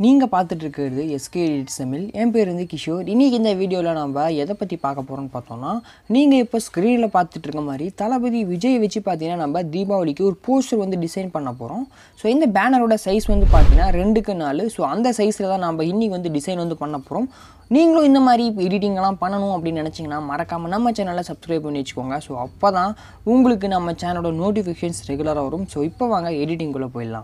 நீங்கள் பார்த்துட்டு இருக்கிறது எஸ்கே எடிட் தமிழ் என் பேர் வந்து கிஷோர் இன்றைக்கி இந்த வீடியோவில் நம்ம எதை பற்றி பார்க்க போகிறோம்னு பார்த்தோம்னா நீங்கள் இப்போ ஸ்க்ரீனில் பார்த்துட்டு இருக்க மாதிரி தளபதி விஜய் வச்சு பார்த்தீங்கன்னா நம்ம தீபாவளிக்கு ஒரு போஸ்டர் வந்து டிசைன் பண்ண போகிறோம் ஸோ இந்த பேனரோட சைஸ் வந்து பார்த்தீங்கன்னா ரெண்டுக்கு நாலு ஸோ அந்த சைஸில் தான் நம்ம இன்றைக்கி வந்து டிசைன் வந்து பண்ண போகிறோம் நீங்களும் இந்த மாதிரி எடிட்டிங்லாம் பண்ணணும் அப்படின்னு நினச்சிங்கன்னா மறக்காமல் நம்ம சேனலை சப்ஸ்கிரைப் பண்ணி வச்சுக்கோங்க ஸோ அப்போ தான் உங்களுக்கு நம்ம சேனலோட நோட்டிஃபிகேஷன்ஸ் ரெகுலராக வரும் ஸோ இப்போ வாங்க எடிட்டிங்குள்ளே போயிடலாம்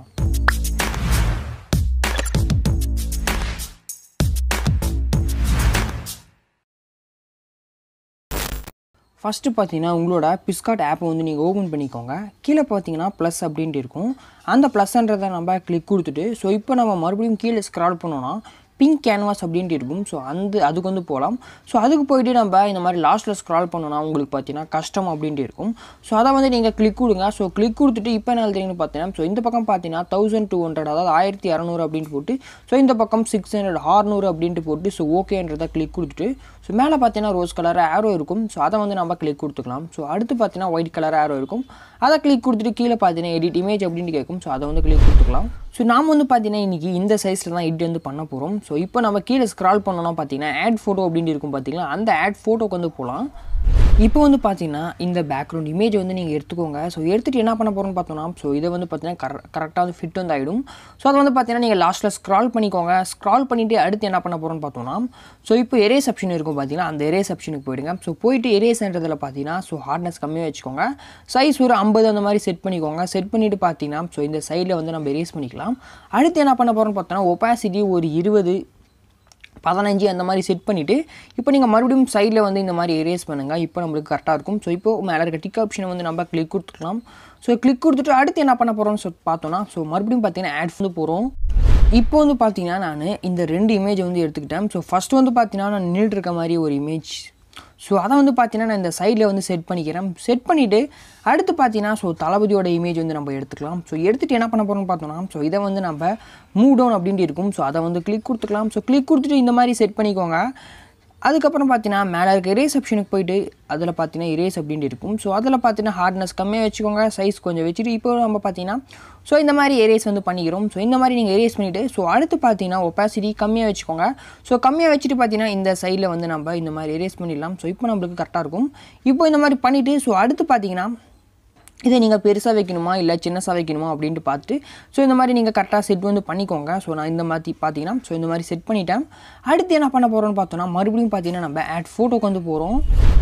ஃபஸ்ட்டு பார்த்தீங்கன்னா உங்களோட பிஸ்காட் ஆப்பை வந்து நீங்கள் ஓப்பன் பண்ணிக்கோங்க கீழே பார்த்தீங்கன்னா ப்ளஸ் அப்படின்ட்டு இருக்கும் அந்த ப்ளஸ்ன்றதை நம்ம கிளிக் கொடுத்துட்டு ஸோ இப்போ நம்ம மறுபடியும் கீழே ஸ்க்ரால் பண்ணோன்னா பிங்க் கேன்வாஸ் அப்படின்ட்டு இருக்கும் ஸோ அந்த அதுக்கு வந்து போகலாம் ஸோ அதுக்கு போயிட்டு நம்ம இந்த மாதிரி லாஸ்ட்டில் ஸ்க்ரால் பண்ணோன்னா உங்களுக்கு பார்த்தீங்கன்னா கஷ்டம் அப்படின்ட்டு இருக்கும் ஸோ அதை வந்து நீங்கள் கிளிக் கொடுங்க ஸோ கிளிக் கொடுத்துட்டு இப்போ என்ன எழுதுறீங்கன்னு பார்த்தீங்கன்னா ஸோ இந்த பக்கம் பார்த்தீங்கன்னா தௌசண்ட் டூ ஹண்ட்ரட் அதாவது ஆயிரத்தி இரநூறு அப்படின்ட்டு போட்டு ஸோ இந்த பக்கம் சிக்ஸ் ஹண்ட்ரட் ஆறுநூறு அப்படின்ட்டு போட்டு ஸோ ஓகேன்றதை கிளிக் கொடுத்துட்டு ஸோ மேலே பார்த்தீங்கன்னா ரோஸ் கலர் ஆரோ இருக்கும் ஸோ அதை வந்து நம்ம கிளிக் கொடுத்துக்கலாம் ஸோ அடுத்து பார்த்தீங்கன்னா ஒயிட் கலர் ஆரோ இருக்கும் அதை கிளிக் கொடுத்துட்டு கீழே பார்த்தீங்கன்னா எடிட் இமேஜ் அப்படின்ட்டு கேட்கும் ஸோ அதை வந்து கிளிக் கொடுத்துக்கலாம் ஸோ நாம் வந்து பார்த்தீங்கன்னா இன்றைக்கி இந்த சைஸில் தான் எடிட் வந்து பண்ண போகிறோம் ஸோ இப்போ நம்ம கீழே ஸ்க்ரால் பண்ணோம்னா பார்த்தீங்கன்னா ஆட் ஃபோட்டோ அப்படின்ட்டு இருக்கும் பார்த்தீங்களா அந்த ஆட் ஃபோட்டோக்கு வந்து போகலாம் இப்போ வந்து பார்த்தீங்கன்னா இந்த பேக்ரவுண்ட் இமேஜ் வந்து நீங்கள் எடுத்துக்கோங்க ஸோ எடுத்துகிட்டு என்ன பண்ண போகிறோம்னு பார்த்தோம்னா ஸோ இதை வந்து பார்த்தீங்கன்னா கர கரெக்டாக வந்து ஃபிட் வந்து ஆகிடும் ஸோ அதை வந்து பார்த்தீங்கன்னா நீங்கள் லாஸ்ட்டில் ஸ்க்ரால் பண்ணிக்கோங்க ஸ்க்ரால் பண்ணிவிட்டு அடுத்து என்ன பண்ண போகிறோம்னு பார்த்தோம்னா ஸோ இப்போ எரேஸ் ஆப்ஷன் இருக்கும் பார்த்தீங்கன்னா அந்த எரேஸ் ஆப்ஷனுக்கு போயிடுங்க ஸோ போயிட்டு எரேஸ்ன்றதில் பார்த்தீங்கன்னா ஸோ ஹார்ட்னஸ் கம்மியாக வச்சுக்கோங்க சைஸ் ஒரு ஐம்பது அந்த மாதிரி செட் பண்ணிக்கோங்க செட் பண்ணிவிட்டு பார்த்தீங்கன்னா ஸோ இந்த சைடில் வந்து நம்ம எரேஸ் பண்ணிக்கலாம் அடுத்து என்ன பண்ண போகிறோம்னு பார்த்தோன்னா ஒப்பாசிட்டி ஒரு இருபது பதினஞ்சு அந்த மாதிரி செட் பண்ணிவிட்டு இப்போ நீங்கள் மறுபடியும் சைடில் வந்து இந்த மாதிரி எரேஸ் பண்ணுங்கள் இப்போ நம்மளுக்கு கரெக்டாக இருக்கும் ஸோ இப்போ மேலே இருக்க டிக் ஆப்ஷனை வந்து நம்ம கிளிக் கொடுத்துக்கலாம் ஸோ கிளிக் கொடுத்துட்டு அடுத்து என்ன பண்ண போகிறோம்னு சொல்லி பார்த்தோன்னா ஸோ மறுபடியும் பார்த்தீங்கன்னா ஆட் வந்து போகிறோம் இப்போ வந்து பார்த்தீங்கன்னா நான் இந்த ரெண்டு இமேஜ் வந்து எடுத்துக்கிட்டேன் ஸோ ஃபஸ்ட்டு வந்து பார்த்தீங்கன்னா நான் நின்றுட்டு இருக்க மாதிரி ஒரு இமேஜ் ஸோ அதை வந்து பார்த்தீங்கன்னா நான் இந்த சைடில் வந்து செட் பண்ணிக்கிறேன் செட் பண்ணிவிட்டு அடுத்து பார்த்தீங்கன்னா ஸோ தளபதியோட இமேஜ் வந்து நம்ம எடுத்துக்கலாம் ஸோ எடுத்துகிட்டு என்ன பண்ண போகிறோம்னு பார்த்தோம்னா ஸோ இதை வந்து நம்ம மூவ் டவுன் அப்படின்ட்டு இருக்கும் ஸோ அதை வந்து கிளிக் கொடுத்துக்கலாம் ஸோ கிளிக் கொடுத்துட்டு இந்த மாதிரி செட் பண்ணிக்கோங்க அதுக்கப்புறம் பார்த்தீங்கன்னா மேலே இருக்க இரேஸ் ஆப்ஷனுக்கு போயிட்டு அதில் பார்த்தீங்கன்னா இரேஸ் அப்படின்ட்டு இருக்கும் ஸோ அதில் பார்த்தீங்கன்னா ஹார்ட்னஸ் கம்மியாக வச்சுக்கோங்க சைஸ் கொஞ்சம் வச்சுட்டு இப்போ நம்ம பார்த்தீங்கன்னா ஸோ இந்த மாதிரி எரேஸ் வந்து பண்ணிக்கிறோம் ஸோ இந்த மாதிரி நீங்கள் எரேஸ் பண்ணிவிட்டு ஸோ அடுத்து பார்த்தீங்கன்னா ஒப்பாசிட்டி கம்மியாக வச்சுக்கோங்க ஸோ கம்மியாக வச்சுட்டு பார்த்தீங்கன்னா இந்த சைடில் வந்து நம்ம இந்த மாதிரி எரேஸ் பண்ணிடலாம் ஸோ இப்போ நம்மளுக்கு கரெக்டாக இருக்கும் இப்போ இந்த மாதிரி பண்ணிவிட்டு ஸோ அடுத்து பார்த்தீங்கன்னா இதை நீங்கள் பெருசாக வைக்கணுமா இல்லை சின்னசாக வைக்கணுமா அப்படின்ட்டு பார்த்துட்டு ஸோ இந்த மாதிரி நீங்கள் கரெக்டாக செட் வந்து பண்ணிக்கோங்க ஸோ நான் இந்த மாதிரி பார்த்தீங்கன்னா ஸோ இந்த மாதிரி செட் பண்ணிட்டேன் அடுத்து என்ன பண்ண போகிறோம்னு பார்த்தோன்னா மறுபடியும் பார்த்தீங்கன்னா நம்ம ஆட் ஃபோட்டோக்கு வந்து போகிறோம்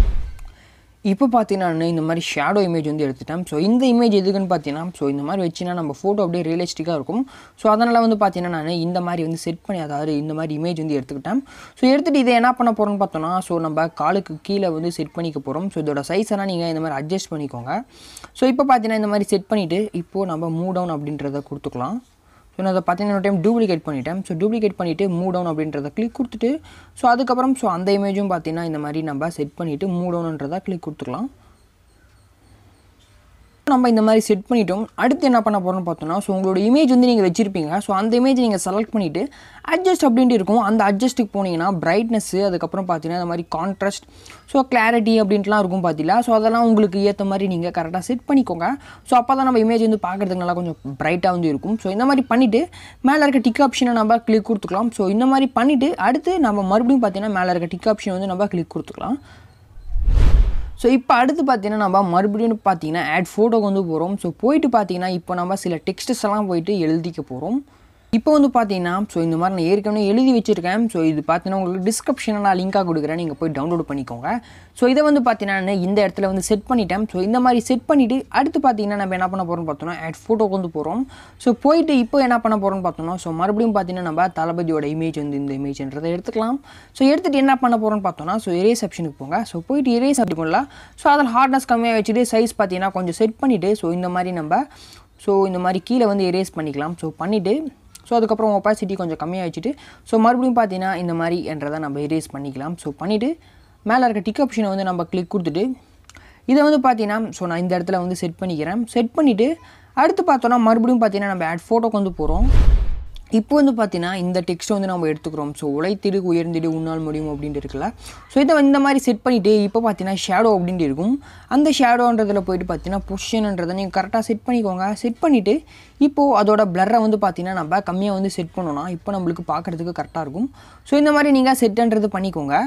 இப்போ பார்த்தீங்கன்னா நான் இந்த மாதிரி ஷேடோ இமேஜ் வந்து எடுத்துட்டேன் ஸோ இந்த இமேஜ் எதுக்குன்னு பார்த்தீங்கன்னா ஸோ இந்த மாதிரி வச்சுன்னா நம்ம ஃபோட்டோ அப்படியே ரியலிஸ்டிக்காக இருக்கும் ஸோ அதனால் வந்து பார்த்தீங்கன்னா நான் இந்த மாதிரி வந்து செட் பண்ணி அதாவது இந்த மாதிரி இமேஜ் வந்து எடுத்துக்கிட்டேன் ஸோ எடுத்துகிட்டு இதை என்ன பண்ண போகிறோம்னு பார்த்தோன்னா ஸோ நம்ம காலுக்கு கீழே வந்து செட் பண்ணிக்க போகிறோம் ஸோ இதோட சைஸ் எல்லாம் நீங்கள் இந்த மாதிரி அட்ஜஸ்ட் பண்ணிக்கோங்க ஸோ இப்போ பார்த்தீங்கன்னா இந்த மாதிரி செட் பண்ணிவிட்டு இப்போது நம்ம மூவ் டவுன் அப்படின்றத கொடுத்துக்கலாம் ஸோ நான் அதை பார்த்தீங்கன்னா டைம் டூப்ளிகேட் பண்ணிட்டேன் ஸோ டூப்ளிகேட் பண்ணிவிட்டு மூவ் டவுன் அப்படின்றத கிளிக் கொடுத்துட்டு ஸோ அதுக்கப்புறம் ஸோ அந்த இமேஜும் பார்த்தீங்கன்னா இந்த மாதிரி நம்ம செட் பண்ணிவிட்டு மூவ் டவுன்ன்றதை கிளிக் கொடுத்துக்கலாம் நம்ம இந்த மாதிரி செட் பண்ணிட்டோம் அடுத்து என்ன பண்ண போகிறோம்னு பார்த்தோம்னா ஸோ உங்களோட இமேஜ் வந்து நீங்கள் வச்சுருப்பீங்க ஸோ அந்த இமேஜ் நீங்கள் செலக்ட் பண்ணிவிட்டு அட்ஜஸ்ட் அப்படின்ட்டு இருக்கும் அந்த அட்ஜஸ்ட்டுக்கு போனீங்கன்னா பிரைட்னஸ்ஸு அதுக்கப்புறம் பார்த்தீங்கன்னா இந்த மாதிரி கான்ட்ராஸ்ட் ஸோ கிளாரிட்டி அப்படின்ட்டுலாம் இருக்கும் பார்த்தீங்களா ஸோ அதெல்லாம் உங்களுக்கு ஏற்ற மாதிரி நீங்கள் கரெக்டாக செட் பண்ணிக்கோங்க ஸோ அப்போ தான் நம்ம இமேஜ் வந்து பார்க்குறதுக்கு நல்லா கொஞ்சம் பிரைட்டாக வந்து இருக்கும் ஸோ இந்த மாதிரி பண்ணிவிட்டு மேலே இருக்க டிக் ஆப்ஷனை நம்ம கிளிக் கொடுத்துக்கலாம் ஸோ இந்த மாதிரி பண்ணிவிட்டு அடுத்து நம்ம மறுபடியும் பார்த்தீங்கன்னா மேலே இருக்க டிக் ஆப்ஷன் வந்து நம்ம கிளிக் கொடுத்துக்கலாம் ஸோ இப்போ அடுத்து பார்த்தீங்கன்னா நம்ம மறுபடியும் பார்த்தீங்கன்னா ஆட் ஃபோட்டோக்கு வந்து போகிறோம் ஸோ போயிட்டு பார்த்தீங்கன்னா இப்போ நம்ம சில டெக்ஸ்டஸ் எல்லாம் போயிட்டு எழுதிக்க போகிறோம் இப்போ வந்து பார்த்தீங்கன்னா ஸோ இந்த மாதிரி நான் ஏற்கனவே எழுதி வச்சுருக்கேன் ஸோ இது பார்த்தீங்கன்னா உங்களுக்கு டிஸ்கிரிப்ஷனில் நான் லிங்காக கொடுக்குறேன் நீங்கள் போய் டவுன்லோட் பண்ணிக்கோங்க ஸோ இதை வந்து பார்த்தீங்கன்னா நான் இந்த இடத்துல வந்து செட் பண்ணிட்டேன் ஸோ இந்த மாதிரி செட் பண்ணிவிட்டு அடுத்து பார்த்தீங்கன்னா நம்ம என்ன பண்ண போகிறோம்னு பார்த்தோம்னா ஆட் ஃபோட்டோக்கு வந்து போகிறோம் ஸோ போயிட்டு இப்போ என்ன பண்ண போகிறோம்னு பார்த்தோம்னா ஸோ மறுபடியும் பார்த்தீங்கன்னா நம்ம தளபதியோட இமேஜ் வந்து இந்த இமேஜ்ன்றதை எடுத்துக்கலாம் ஸோ எடுத்துகிட்டு என்ன பண்ண போகிறோம்னு பார்த்தோம்னா ஸோ எரேஸ் ஆப்ஷனுக்கு போங்க ஸோ போயிட்டு எரேஸ் அப்படிங்களா ஸோ அதில் ஹார்ட்னஸ் கம்மியாக வச்சுட்டு சைஸ் பார்த்தீங்கன்னா கொஞ்சம் செட் பண்ணிவிட்டு ஸோ இந்த மாதிரி நம்ம ஸோ இந்த மாதிரி கீழே வந்து எரேஸ் பண்ணிக்கலாம் ஸோ பண்ணிவிட்டு ஸோ அதுக்கப்புறம் ஒப்பாசிட்டி கொஞ்சம் கம்மியாக வச்சுட்டு ஸோ மறுபடியும் பார்த்தீங்கன்னா இந்த மாதிரி என்றதை நம்ம எரேஸ் பண்ணிக்கலாம் ஸோ பண்ணிவிட்டு மேலே இருக்க டிக் ஆப்ஷனை வந்து நம்ம கிளிக் கொடுத்துட்டு இதை வந்து பார்த்தீங்கன்னா ஸோ நான் இந்த இடத்துல வந்து செட் பண்ணிக்கிறேன் செட் பண்ணிவிட்டு அடுத்து பார்த்தோன்னா மறுபடியும் பார்த்தீங்கன்னா நம்ம ஆட் ஃபோட்டோக்கு வந்து போகிறோம் இப்போ வந்து பார்த்தீங்கன்னா இந்த டெக்ஸ்ட்டை வந்து நம்ம எடுத்துக்கிறோம் ஸோ உழைத்திடு உயர்ந்திடு உன்னால் முடியும் அப்படின்ட்டு இருக்குல்ல ஸோ இதை இந்த மாதிரி செட் பண்ணிவிட்டு இப்போ பார்த்தீங்கன்னா ஷேடோ அப்படின்ட்டு இருக்கும் அந்த ஷேடோன்றதில் போயிட்டு பார்த்தீங்கன்னா பொசிஷன்ன்றதை நீங்கள் கரெக்டாக செட் பண்ணிக்கோங்க செட் பண்ணிவிட்டு இப்போது அதோட பிளரை வந்து பார்த்தீங்கன்னா நம்ம கம்மியாக வந்து செட் பண்ணோன்னா இப்போ நம்மளுக்கு பார்க்குறதுக்கு கரெக்டாக இருக்கும் ஸோ இந்த மாதிரி நீங்கள் செட்டுன்றது பண்ணிக்கோங்க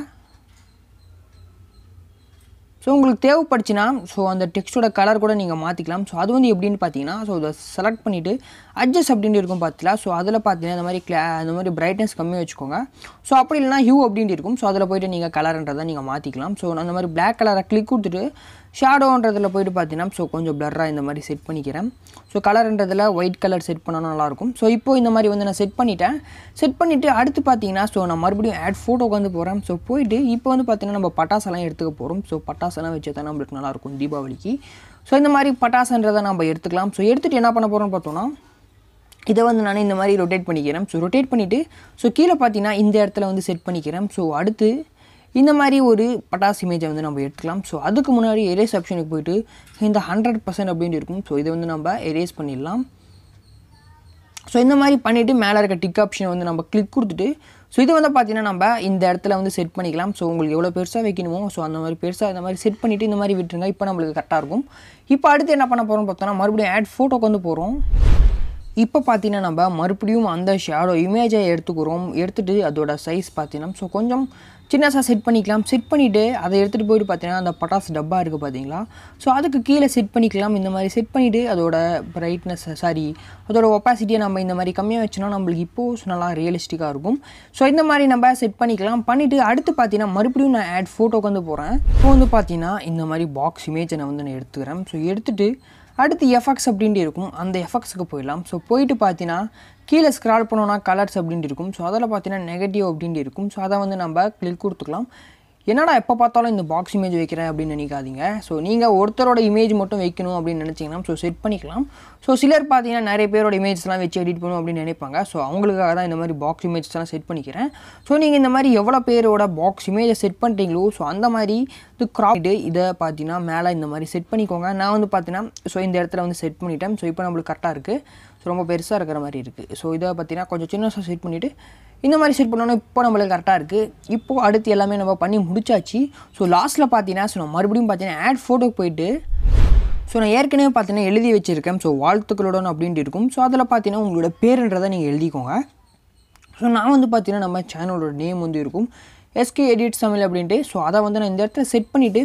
ஸோ உங்களுக்கு தேவைப்படுச்சுன்னா ஸோ அந்த டெக்ஸ்ட்டோட கலர் கூட நீங்கள் மாற்றிக்கலாம் ஸோ அது வந்து எப்படின்னு பார்த்தீங்கன்னா ஸோ இதை செலக்ட் பண்ணிவிட்டு அட்ஜஸ்ட் அப்படின்ட்டு இருக்கும் பார்த்தீங்களா ஸோ அதில் பார்த்தீங்கன்னா இந்த மாதிரி கிளா இந்த மாதிரி பிரைட்னஸ் கம்மியாக வச்சுக்கோங்க ஸோ அப்படி இல்லைனா ஹியூ அப்படின்ட்டு இருக்கும் ஸோ அதில் போயிட்டு நீங்கள் கலர்ன்றதை நீங்கள் மாற்றிக்கலாம் ஸோ அந்த மாதிரி பிளாக் கலரை கிளிக் கொடுத்துட்டு ஷேடோன்றதில் போயிட்டு பார்த்தீங்கன்னா ஸோ கொஞ்சம் பிளர்ராக இந்த மாதிரி செட் பண்ணிக்கிறேன் ஸோ கலர்ன்றதில் ஒயிட் கலர் செட் பண்ணால் நல்லாயிருக்கும் ஸோ இப்போ இந்த மாதிரி வந்து நான் செட் பண்ணிட்டேன் செட் பண்ணிவிட்டு அடுத்து பார்த்தீங்கன்னா ஸோ நான் மறுபடியும் ஆட் ஃபோட்டோக்கு வந்து போகிறேன் ஸோ போயிட்டு இப்போ வந்து பார்த்தீங்கன்னா நம்ம பட்டாசெல்லாம் எடுத்துக்க போகிறோம் ஸோ பட்டாசெல்லாம் வச்சு தான் நம்மளுக்கு நல்லாயிருக்கும் தீபாவளிக்கு ஸோ இந்த மாதிரி பட்டாசுன்றதை நம்ம எடுத்துக்கலாம் ஸோ எடுத்துகிட்டு என்ன பண்ண போகிறோம்னு பார்த்தோன்னா இதை வந்து நான் இந்த மாதிரி ரொட்டேட் பண்ணிக்கிறேன் ஸோ ரொட்டேட் பண்ணிவிட்டு ஸோ கீழே பார்த்தீங்கன்னா இந்த இடத்துல வந்து செட் பண்ணிக்கிறேன் ஸோ அடுத்து இந்த மாதிரி ஒரு பட்டாசு இமேஜை வந்து நம்ம எடுத்துக்கலாம் ஸோ அதுக்கு முன்னாடி எரேஸ் ஆப்ஷனுக்கு போயிட்டு இந்த ஹண்ட்ரட் பர்சன்ட் அப்படின்ட்டு இருக்கும் ஸோ இதை வந்து நம்ம எரேஸ் பண்ணிடலாம் ஸோ இந்த மாதிரி பண்ணிவிட்டு மேலே இருக்க டிக் ஆப்ஷனை வந்து நம்ம கிளிக் கொடுத்துட்டு ஸோ இது வந்து பார்த்தீங்கன்னா நம்ம இந்த இடத்துல வந்து செட் பண்ணிக்கலாம் ஸோ உங்களுக்கு எவ்வளோ பெருசாக வைக்கணுமோ ஸோ அந்த மாதிரி பெருசாக இந்த மாதிரி செட் பண்ணிவிட்டு இந்த மாதிரி விட்டுருங்க இப்போ நம்மளுக்கு கரெக்டாக இருக்கும் இப்போ அடுத்து என்ன பண்ண போகிறோம்னு பார்த்தோன்னா மறுபடியும் ஆட் ஃபோட்டோக்கு வந்து போகிறோம் இப்போ பார்த்தீங்கன்னா நம்ம மறுபடியும் அந்த ஷேடோ இமேஜை எடுத்துக்கிறோம் எடுத்துகிட்டு அதோட சைஸ் பார்த்தீங்கன்னா ஸோ கொஞ்சம் சின்னசாக செட் பண்ணிக்கலாம் செட் பண்ணிவிட்டு அதை எடுத்துகிட்டு போயிட்டு பார்த்தீங்கன்னா அந்த பட்டாசு டப்பா இருக்குது பார்த்தீங்களா ஸோ அதுக்கு கீழே செட் பண்ணிக்கலாம் இந்த மாதிரி செட் பண்ணிவிட்டு அதோட பிரைட்னஸ் சாரி அதோட ஒப்பாசிட்டியை நம்ம இந்த மாதிரி கம்மியாக வச்சோன்னா நம்மளுக்கு இப்போது நல்லா ரியலிஸ்டிக்காக இருக்கும் ஸோ இந்த மாதிரி நம்ம செட் பண்ணிக்கலாம் பண்ணிவிட்டு அடுத்து பார்த்தீங்கன்னா மறுபடியும் நான் ஆட் ஃபோட்டோக்கு வந்து போகிறேன் இப்போ வந்து பார்த்தீங்கன்னா இந்த மாதிரி பாக்ஸ் இமேஜை நான் வந்து நான் எடுத்துக்கிறேன் ஸோ எடுத்துகிட்டு அடுத்து எஃபெக்ட்ஸ் அப்படின்ட்டு இருக்கும் அந்த எஃபெக்ட்ஸுக்கு போயிடலாம் ஸோ போயிட்டு பார்த்தீங்கன்னா கீழே ஸ்க்ரால் பண்ணோன்னா கலர்ஸ் அப்படின்ட்டு இருக்கும் ஸோ அதில் பார்த்தீங்கன்னா நெகட்டிவ் அப்படின்ட்டு இருக்கும் ஸோ அதை வந்து நம்ம கிளிக் கொடுத்துக்கலாம் என்னடா எப்போ பார்த்தாலும் இந்த பாக்ஸ் இமேஜ் வைக்கிறேன் அப்படின்னு நினைக்காதீங்க ஸோ நீங்கள் ஒருத்தரோட இமேஜ் மட்டும் வைக்கணும் அப்படின்னு நினச்சிங்கன்னா ஸோ செட் பண்ணிக்கலாம் ஸோ சிலர் பார்த்தீங்கன்னா நிறைய பேரோட இமேஜ்ஸ்லாம் வச்சு எடிட் பண்ணணும் அப்படின்னு நினைப்பாங்க ஸோ அவங்களுக்காக தான் இந்த மாதிரி பாக்ஸ் இமேஜ்ஸ்லாம் செட் பண்ணிக்கிறேன் ஸோ நீங்கள் இந்த மாதிரி எவ்வளோ பேரோட பாக்ஸ் இமேஜை செட் பண்ணிட்டீங்களோ ஸோ அந்த மாதிரி இது க்ராப்டு இதை பார்த்தீங்கன்னா மேலே இந்த மாதிரி செட் பண்ணிக்கோங்க நான் வந்து பார்த்தீங்கன்னா ஸோ இந்த இடத்துல வந்து செட் பண்ணிட்டேன் ஸோ இப்போ நம்மளுக்கு கரெக்டாக இருக்குது ஸோ ரொம்ப பெருசாக இருக்கிற மாதிரி இருக்குது ஸோ இதை பார்த்தீங்கன்னா கொஞ்சம் சின்னசாக செட் பண்ணிவிட்டு இந்த மாதிரி செட் பண்ணோன்னா இப்போ நம்மளுக்கு கரெக்டாக இருக்குது இப்போது அடுத்து எல்லாமே நம்ம பண்ணி முடிச்சாச்சு ஸோ லாஸ்ட்டில் பார்த்தீங்கன்னா ஸோ நான் மறுபடியும் பார்த்தீங்கன்னா ஆட் ஃபோட்டோக்கு போயிட்டு ஸோ நான் ஏற்கனவே பார்த்தீங்கன்னா எழுதி வச்சுருக்கேன் ஸோ வாழ்த்துக்களுடன் அப்படின்ட்டு இருக்கும் ஸோ அதில் பார்த்தீங்கன்னா உங்களோட பேருன்றதை நீங்கள் எழுதிக்கோங்க ஸோ நான் வந்து பார்த்தீங்கன்னா நம்ம சேனலோட நேம் வந்து இருக்கும் எஸ்கே எடிட் தமிழ் அப்படின்ட்டு ஸோ அதை வந்து நான் இந்த இடத்துல செட் பண்ணிவிட்டு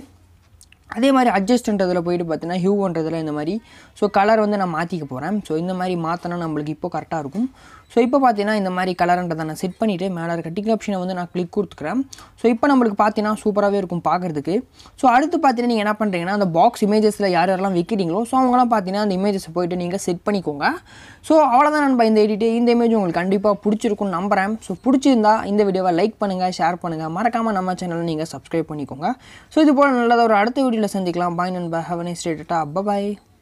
அதே மாதிரி அட்ஜஸ்ட்ன்றதில் போயிட்டு பார்த்தீங்கன்னா ஹியூன்றதில் இந்த மாதிரி ஸோ கலர் வந்து நான் மாற்றிக்க போகிறேன் ஸோ இந்த மாதிரி மாற்றினா நம்மளுக்கு இப்போ கரெக்டாக இருக்கும் ஸோ இப்போ பார்த்தீங்கன்னா இந்த மாதிரி கலர்ன்றதை நான் செட் பண்ணிவிட்டு மேலே இருக்க டிக் ஆப்ஷனை வந்து நான் கிளிக் கொடுத்துக்கிறேன் ஸோ இப்போ நம்மளுக்கு பார்த்தீங்கன்னா சூப்பராகவே இருக்கும் பார்க்குறதுக்கு ஸோ அடுத்து பார்த்தீங்கன்னா நீங்கள் என்ன பண்ணுறீங்கன்னா அந்த பாக்ஸ் இமேஜஸில் யார் யாரெல்லாம் வைக்கிறீங்களோ ஸோ அவங்களாம் பார்த்தீங்கன்னா அந்த இமேஜஸை போயிட்டு நீங்கள் செட் பண்ணிக்கோங்க ஸோ அவ்வளோதான் நண்பா இந்த எடிட்டு இந்த இமேஜ் உங்களுக்கு கண்டிப்பாக பிடிச்சிருக்கும்னு நம்புகிறேன் ஸோ பிடிச்சிருந்தா இந்த வீடியோவை லைக் பண்ணுங்கள் ஷேர் பண்ணுங்கள் மறக்காமல் நம்ம சேனலை நீங்கள் சப்ஸ்கிரைப் பண்ணிக்கோங்க ஸோ இது போல் நல்லதாக ஒரு அடுத்த வீடியோவில் சந்திக்கலாம் பாய் நண்பா ஹவ் நைஸ் டேட்டா பாய்